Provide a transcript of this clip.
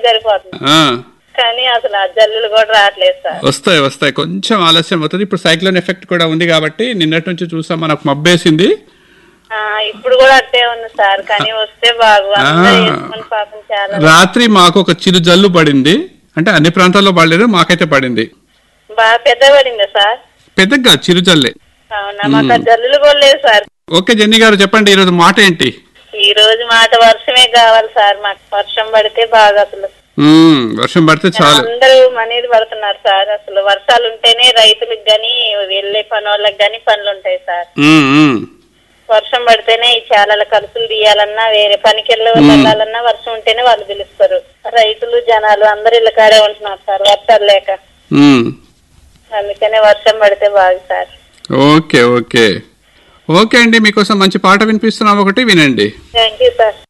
సరిపోతుంది ఆ, కానీ అసలు ఆ జల్లులు కూడా రావట్లేదు సార్ వస్తాయి వస్తాయి కొంచెం ఆలస్యం అవుతుంది ఇప్పుడు సైక్లోన్ ఎఫెక్ట్ కూడా ఉంది కాబట్టి నిన్నటి నుంచి చూసాం మనకు మబ్బేసింది ఆ, ఇప్పుడు కూడా అట్టే ఉంది సార్ కానీ వస్తే బాగు అందరూ ఆ. వేసుకొని పాపం చాలా రాత్రి మాకు ఒక చిరు జల్లు పడింది అంటే అన్ని ప్రాంతాల్లో పడలేదు మాకైతే పడింది బాగా పెద్ద పడిందా సార్ పెద్దగా చిరు జల్లే అవునా మాకు ఆ జల్లులు కూడా లేవు సార్ ఓకే జెన్నీ గారు చెప్పండి ఈరోజు మాట ఏంటి ఈ రోజు మాట వర్షమే కావాలి సార్ మాకు వర్షం పడితే బాగా అసలు మ్మ్, వర్షం పడితే చాలు అందరూ మనీది పడుతున్నారు సార్ అసలు వర్షాలు ఉంటేనే రైతులకు గాని వెళ్ళే పని వాళ్ళకి గాని పనులు ఉంటాయి సార్ మ్మ్, మ్మ్. వర్షం పడితేనే ఈ చాలా కలుపులు తీయాలన్నా వేరే పనికి వెళ్ళే వాళ్ళు వెళ్ళాలన్నా వర్షం ఉంటేనే వాళ్ళు పిలుస్తారు రైతులు జనాలు అందరు ఇళ్ళ కాడే ఉంటున్నారు సార్ వర్షాలు లేక మ్మ్. అందుకనే వర్షం పడితే బాగు సార్ ఓకే ఓకే ఓకే అండి మీకోసం మంచి పాట వినిపిస్తున్నాం ఒకటి వినండి థ్యాంక్ యూ సార్